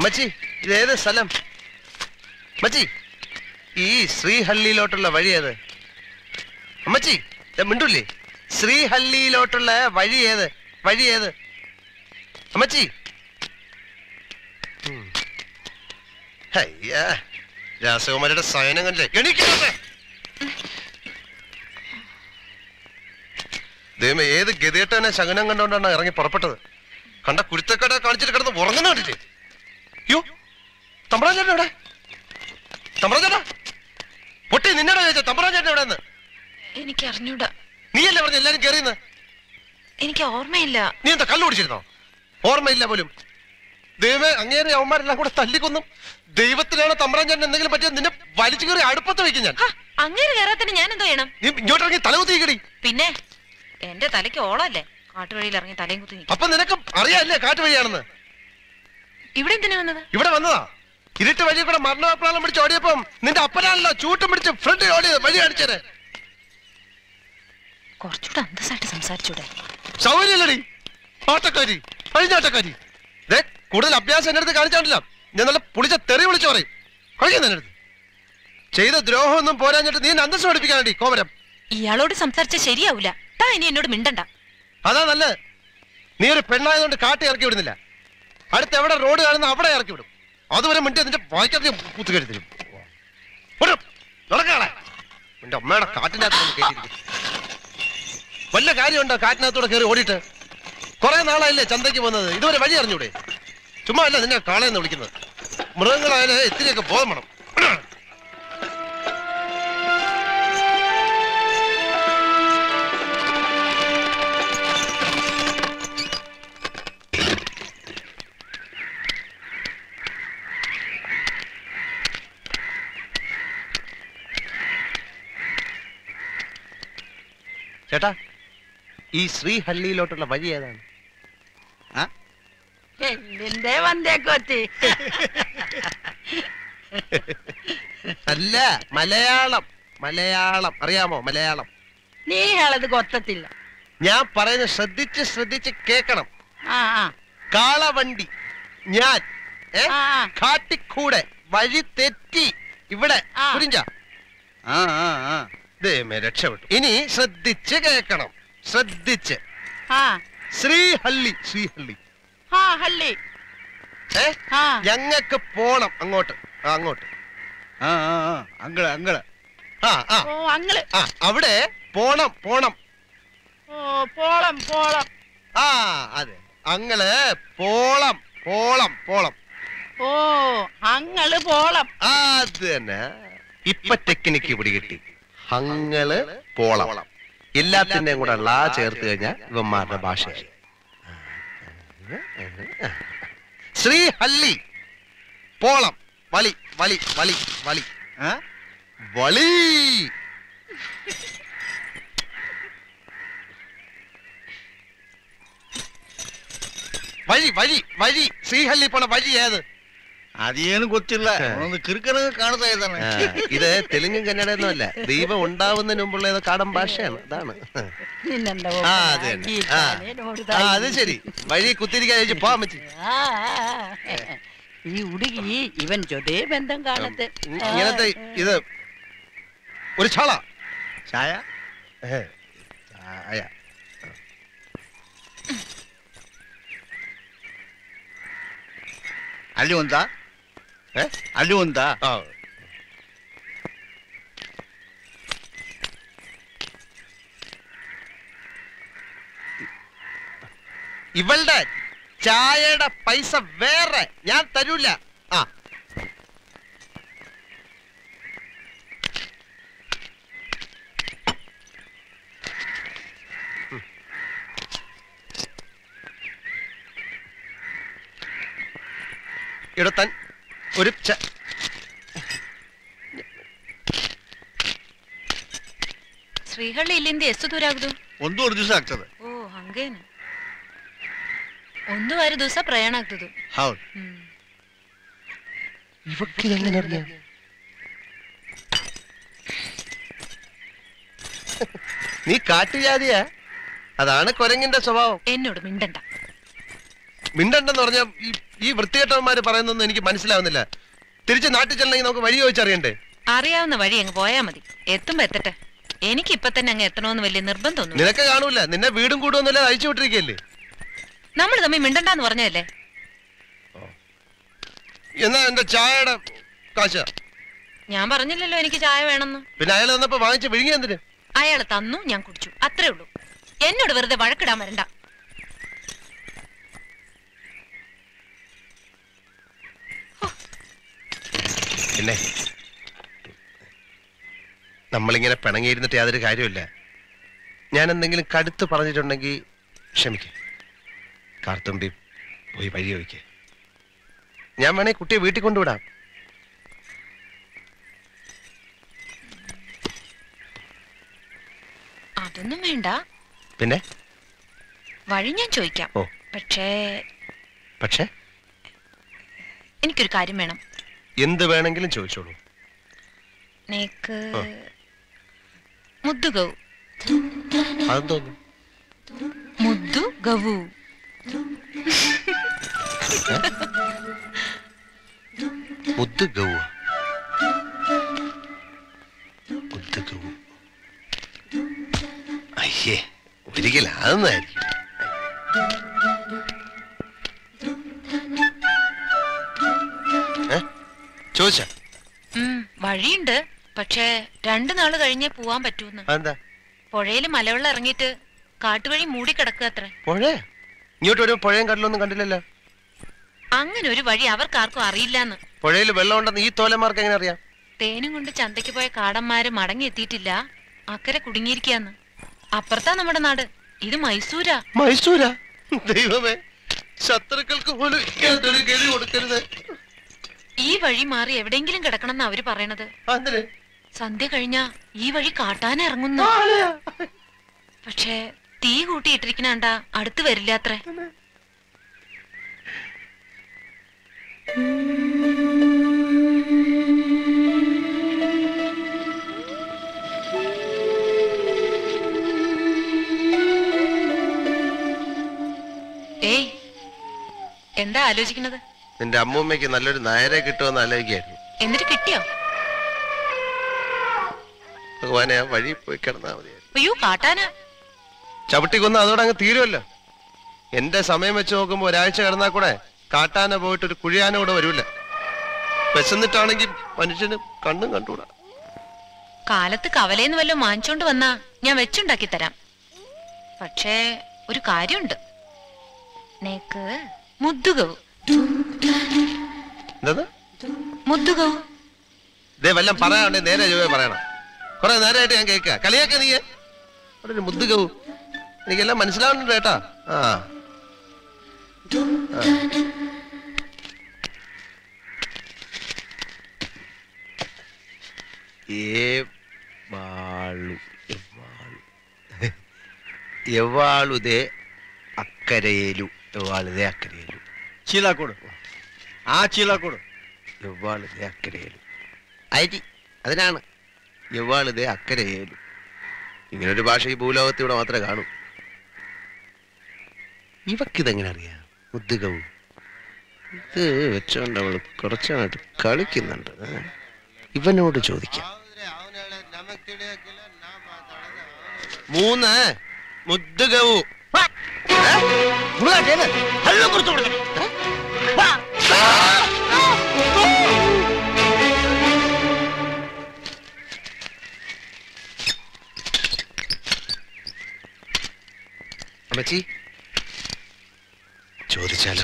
അമ്മച്ചി ഇതേത് സ്ഥലം അമ്മച്ചി ഈ ശ്രീഹള്ളിയിലോട്ടുള്ള വഴി ഏത് അമ്മച്ചി ദേ മിണ്ടൂല്ലേ ശ്രീഹള്ളിയിലോട്ടുള്ള വഴി ഏത് വഴി ഏത് അമ്മച്ചി ഉം. ഹയ്യാ രാസകുമാരിയുടെ സയനം കണ്ടില്ലേ എണീക്കരുത്. ദൈവമേ ഏത് ഗതികെട്ടവനെ ശകനം കണ്ടുകൊണ്ടാണ് ഇറങ്ങി പുറപ്പെട്ടത് കണ്ട കുരുത്തക്കട കാണിച്ചിട്ട് കിടന്ന് ഉറങ്ങുന്ന കണ്ടില്ലേ യോ തമ്പ്രാൻ ചേട്ടൻ എവിടെ തമ്പ്രാൻ ചേട്ടാ പൊട്ടി നിന്നോട് ചോദിച്ച തമ്പ്രാൻ ചേട്ടൻ എവിടെ നിന്ന് എനിക്ക് അറിഞ്ഞൂടാ നീയല്ലേ പറഞ്ഞ എല്ലാരും കയറിയെന്ന് എനിക്ക് ഓർമ്മയില്ല നീ എന്താ കള്ളു കുടിച്ചിരുന്നോ ഓർമ്മയില്ല പോലും ദൈവമേ അങ്ങേരെ അവന്മാരെല്ലാം കൂടെ തല്ലിക്കൊന്നും ദൈവത്തിനാണ് തമ്പ്രാൻ ചേട്ടൻ എന്തെങ്കിലും പറ്റിയത് നിന്നെ വലിച്ചു കയറി അടുപ്പത്ത് വെക്കും ഞാൻ ഹ, അങ്ങനെ കയറാത്തിന് ഞാൻ എന്തോ ചെയ്യണം നീ ഇങ്ങോട്ടിറങ്ങി തലകുത്തിക്കടി പിന്നെ എന്റെ തലയ്ക്ക് ഓളല്ലേ കാട്ടുവഴിയിൽ ഇറങ്ങി തലയും കുത്തി നിൽക്കും അപ്പൊ നിനക്ക് അറിയാല്ലേ കാറ്റ് വഴിയാണെന്ന് ഇവിടെ എന്തിനാ വന്നത് ഇവിടെ വന്നതാ ഇരുട്ട് വഴി കൂടെ മരണപ്രാളം പിടിച്ച് ഓടിയപ്പം നിന്റെ അപ്പനാണല്ലോ ചൂട്ടും പിടിച്ച് ഫ്രണ്ട് ഓടിയത് വഴി കാണിച്ചത് കുറച്ചുകൂടെ അന്തസ്സായിട്ട് സംസാരിച്ചൂടെ സൗകര്യല്ലടി ആട്ടക്കാരി അഴിഞ്ഞാട്ടക്കാരി ദേ കൂടുതൽ അഭ്യാസം എന്റെ അടുത്ത് കാണിച്ചാണ്ടല്ലോ ഞാൻ നല്ല പുളിച്ച തെറി വിളിച്ചു പറയും കളിക്കുന്ന എന്റെ അടുത്ത് ചെയ്ത ദ്രോഹമൊന്നും പോരാഞ്ഞിട്ട് നീ എന്നെ അന്തസ് പഠിപ്പിക്കാനടി കോമരം ഇയാളോട് സംസാരിച്ച ശരിയാവൂല താ ഇനി എന്നോട് മിണ്ടണ്ട അതാ നല്ലത് നീ ഒരു പെണ്ണായതുകൊണ്ട് കാട്ടി ഇറക്കി വിടുന്നില്ല അടുത്ത് എവിടെ റോഡ് കാണുന്ന അവിടെ ഇറക്കി വിടും അതുവരെ മിണ്ടി നിന്റെ വായിക്കാതെ പൂത്ത് കയറി തരും ഓടും. നടക്കാളെ നിന്റെ അമ്മയുടെ കാട്ടിന്റെ അകത്ത് കയറ്റിയിരിക്കും വല്ല കാര്യമുണ്ടോ കാട്ടിനകത്തൂടെ കയറി ഓടിയിട്ട് കുറെ നാളായില്ലേ ചന്തയ്ക്ക് പോകുന്നത് ഇതുവരെ വഴി അറിഞ്ഞൂടെ ചുമ്മാ അല്ല നിന്നെ കാളയെന്ന് വിളിക്കുന്നത് മൃഗങ്ങളായാലും ഇത്തിരിയൊക്കെ ബോധം വേണം ചേട്ടാ ഈ ശ്രീഹള്ളിയിലോട്ടുള്ള വഴി ഏതാണ് എല്ലിന്റെ വന്തേക്കൊത്തി അല്ല മലയാളം മലയാളം അറിയാമോ മലയാളം നീ ഹളത് കൊത്തത്തില്ല ഞാൻ പറയുന്നത് ശ്രദ്ധിച്ച് ശ്രദ്ധിച്ച് കേക്കണം ആ ആ കാളവണ്ടി ഞാൻ ഏ ആ, ആ. കാട്ടിക്കൂടെ വഴി തെറ്റി ഇവിടെ ആ. പുരിഞ്ച ആ ആ ആ ദൈവമേ രക്ഷപ്പെട്ടു ഇനി ശ്രദ്ധിച്ച് കേക്കണം ശ്രദ്ധിച്ച് ആ ശ്രീഹള്ളി ശ്രീഹള്ളി ആ ഹള്ളി ഏ ആ ഞങ്ങക്ക് പോണം അങ്ങോട്ട് ആ, അങ്ങോട്ട് ആ ആ ആ അങ്കള് അങ്കള് ആ ആ ഓ അങ്ങള് ആ അവിടെ പോണം പോണം ഓ പോളം പോളം ആ അതെ അങ്ങള് പോളം പോളം പോളം ഓ അങ്ങള് പോളം അത് തന്നെ ഇപ്പൊ ടെക്നിക്ക് പിടികിട്ടി ഹങ്ങള് പോളം എല്ലാത്തിന്റെയും കൂടെ ലാ ചേർത്ത് കഴിഞ്ഞാൽ ഇവന്മാരുടെ ഭാഷയായി ശ്രീഹള്ളി പോളം വളി വളി വളി വളി ആ വളി വഴി വഴി വഴി ശ്രീഹള്ളി പോണ വഴി ഏത് ಅದೇನು ಗೊತ್ತಿಲ್ಲ ಒಂದು ಕಿರುಕನ ಕಾಣ್ತಾ ಇದ್ದಾನೆ ആ, ഇത് തെലുങ്കും കന്നഡയൊന്നും അല്ല ദൈവം ഉണ്ടാവുന്നതിന് മുമ്പുള്ള ഏതോ കാടൻ ഭാഷയാണ് അതാണ് നിന്നെന്താ ആ അത് തന്നെ ആ ആ, അത് ശരി വഴി കുത്തിരിക്കാൻ ചോദിച്ചു പോവാൻ പറ്റി ഈ ഉടുകി ഇവൻ ചൊതേ ബന്ധം കാണത്ത് ഇങ്ങനത്തെ ഇത് ഒരു ചാള ಛಾಯ ഏ, ചായ ಅಲ್ಲಿ ಒಂದಾ ഏ? ಅಲ್ಲಿ ಒಂದಾ ആ ഇവളുടെ ചായയുടെ പൈസ വേറെ ഞാൻ തരൂല ആ ഉം. ഇവിടെ തൻ ഒരു ച- ಶ್ರೀಹಳ್ಳಿ ಇಲ್ಲಿಂದ ಎಷ್ಟು ದೂರ ಆಗುದು ಒಂದೂವರೆ ದಿವಸ ಆಗ್ತದೆ ಓ ಹಂಗೇನ ಒಂದೂವರೆ ದಿವಸ ಪ್ರಯಾಣ ಆಗ್ತದು ಹೌದು ಹ್ಮ್ ഇവക്കിതെങ്ങനെ അറിയാം നീ കാട്ടുജാതിയാ അതാണ് കൊരങ്ങിന്റെ സ്വഭാവം എന്നോട് മിണ്ടണ്ട മിണ്ടണ്ടെന്ന് പറഞ്ഞ ഈ ഈ വൃത്തികെട്ടവന്മാര് പറയുന്നൊന്നും എനിക്ക് മനസ്സിലാവുന്നില്ല തിരിച്ച് നാട്ടിൽ ചെല്ലണമെങ്കിൽ നമുക്ക് വഴി ചോദിച്ചറിയണ്ടേ അറിയാവുന്ന വഴി അങ്ങ് പോയാ മതി എത്തുമ്പോ എത്തട്ടെ എനിക്ക് ഇപ്പൊ തന്നെ അങ്ങ് എത്തണമെന്ന് വലിയ നിർബന്ധമൊന്നും നിനക്ക് കാണൂല നിന്നെ വീടും കൂടുമൊന്നുമില്ല അയച്ചു വിട്ടിരിക്കല്ലേ നമ്മൾ തമ്മിൽ മിണ്ടണ്ടാന്ന് പറഞ്ഞതല്ലേ എന്നാ എന്റെ ചായയുടെ കാശ ഞാൻ പറഞ്ഞില്ലല്ലോ എനിക്ക് ചായ വേണമെന്ന് പിന്നെ അയാൾ വന്നപ്പോ വാങ്ങിച്ച് വിഴുങ്ങി എന്തിന് അയാൾ തന്നു ഞാൻ കുടിച്ചു അത്രേ ഉള്ളൂ എന്നോട് വെറുതെ വഴക്കിടാൻ വരണ്ട പിന്നെ നമ്മളിങ്ങനെ പിണങ്ങിയിരുന്നിട്ട് യാതൊരു കാര്യമില്ല ഞാൻ എന്തെങ്കിലും കടുത്ത് പറഞ്ഞിട്ടുണ്ടെങ്കിൽ ക്ഷമിക്ക കാർത്തുമ്പി പോയി വഴി ചോദിക്കേ ഞാൻ വേണേ കുട്ടിയെ വീട്ടിൽ കൊണ്ടുവിടാം അതൊന്നും വേണ്ട പിന്നെ വഴി ഞാൻ ചോദിക്കാം ഓ പക്ഷേ പക്ഷെ എനിക്കൊരു കാര്യം വേണം എന്ത് വേണമെങ്കിലും ചോദിച്ചോളൂ നേക്ക് ആ. മുദ്ദു ഗൗ അതെന്തോന്നു മുദ്ദു ഗവു മുദ്ദ് ഗൗ മുദ്ദ് ഗൗ അയ്യേ ഒരിക്കലും അതൊന്നായിരിക്കും ഏ ചോദിച്ച ഉം, വഴിയുണ്ട് പക്ഷേ രണ്ടു നാള് കഴിഞ്ഞേ പോവാൻ പറ്റൂന്ന് അതെന്താ പുഴയില് മലവെള്ളം ഇറങ്ങിയിട്ട് കാട്ടുവഴി മൂടിക്കിടക്കുക അത്ര പുഴ ഇങ്ങോട്ട് ഒരു പുഴയും കടലൊന്നും കണ്ടില്ലല്ലോ അങ്ങനെ ഒരു വഴി അവർക്കാർക്കും അറിയില്ലാന്ന് പുഴയിൽ വെള്ളം ഉണ്ടെന്ന് ഈ തോലന്മാർക്ക് എങ്ങനെ അറിയാം തേനും കൊണ്ട് ചന്തയ്ക്ക് പോയ കാടന്മാര് മടങ്ങി എത്തിയിട്ടില്ല അക്കരെ കുടുങ്ങിയിരിക്കാന്ന് അപ്പുറത്താ നമ്മുടെ നാട് ഇത് മൈസൂരാ മൈസൂരാ ദൈവമേ ശത്രുക്കൾക്ക് പോലും ഇങ്ങനത്തൊരു ഗതി കൊടുക്കരുത് ഈ വഴി മാറി എവിടെയെങ്കിലും കിടക്കണമെന്ന് അവര് പറയണത് അതിന് സന്ധ്യ കഴിഞ്ഞാ ഈ വഴി കാട്ടാൻ ഇറങ്ങുന്നു പക്ഷേ തീ കൂട്ടിയിട്ടിരിക്കണണ്ട അടുത്ത് വരില്ല അത്രേ ഏയ് എന്താ ആലോചിക്കുന്നത് നിന്റെ അമ്മൂമ്മയ്ക്ക് നല്ലൊരു നായരെ കിട്ടുമെന്ന് ആലോചിക്കായിരുന്നു എന്നിട്ട് കിട്ടിയോ ഭഗവാനെ ആ വഴി പോയി കിടന്നാ മതി അയ്യോ കാട്ടാനാ ചവിട്ടി കൊന്ന അതോടെ അങ്ങ് തീരുമല്ലോ എന്റെ സമയം വെച്ച് നോക്കുമ്പോ ഒരാഴ്ച കിടന്നാ കൂടെ കാട്ടാന പോയിട്ട് ഒരു കുഴിയാന കൂടെ വരൂല വിശന്നിട്ടാണെങ്കിൽ മനുഷ്യന് കണ്ണും കണ്ടൂടാ കാലത്ത് കവലേന്ന് വല്ലതും വാങ്ങിച്ചോണ്ട് വന്നാ ഞാൻ വെച്ചുണ്ടാക്കി തരാം പക്ഷേ ഒരു കാര്യമുണ്ട് നേക്ക് മുദ്ദുകവും എന്താ മുദ്ദുകവും ഇതേ വല്ലം പറയാണ്ടേ നേരെ ചൊവ്വേ പറയണം കുറെ നേരമായിട്ട് ഞാൻ കേൾക്കുക കളിയാക്ക നീ അവിടെ ഒരു മുദ്ദുകവും എനിക്കെല്ലാം മനസ്സിലാവുന്നുണ്ട് കേട്ടാ ആ ആ. ഏ വാളു എവാളു എവാളുതേ അക്കരയേലു എവാളുതേ അക്കരയേലു ಚೀಲ ಕೊಡು ಆ ಚೀಲ ಕೊಡು എവ്വാളിതേ അക്കരയേലു അരി അതിനാണ് എവ്വാളിതേ അക്കരയേലു ഇങ്ങനൊരു ഭാഷ ഈ ഭൂലോകത്ത് ഇവിടെ മാത്രമേ കാണൂ ഇവക്കിതെങ്ങനെ അറിയാം മുദ്ദുകവും ഇത് വെച്ചോണ്ട് അവള് കുറച്ചായിട്ട് കളിക്കുന്നുണ്ട് ഏ? ഇവനോട് ചോദിക്കാം മൂന്ന് മുദ്ദുകവും അമ്മച്ചി ചോദിച്ചാലോ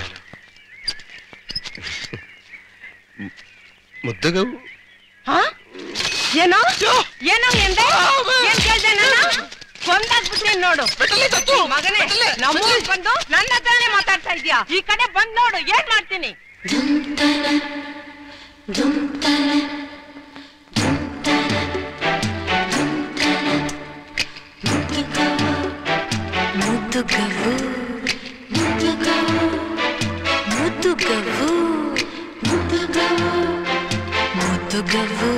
ಮುದ್ದಗವು ಆ? ಏನೋ ಏನೋ ಎಂದೆ ಏನ್ ಕೇಳ್ದೆ ನನ್ನ ಕೊಂದಾಕ್ಬಿಟ್ರಿ ನೋಡು ಈ ಮಗನೇ ನಮ್ಮೂರಿಗೆ ಬಂದು ನನ್ನ ಹತ್ರನೇ ಮಾತಾಡ್ತಾ ಇದ್ಯಾ ಈ ಕಡೆ ಬಂದ್ ನೋಡು ಏನ್ ಮಾಡ್ತೀನಿ ಮುದ್ದುಗವು ಮುದ್ದುಗವು ಮುದ್ದುಗವು ಮುದ್ದುಗವು ಮುದ್ದುಗವು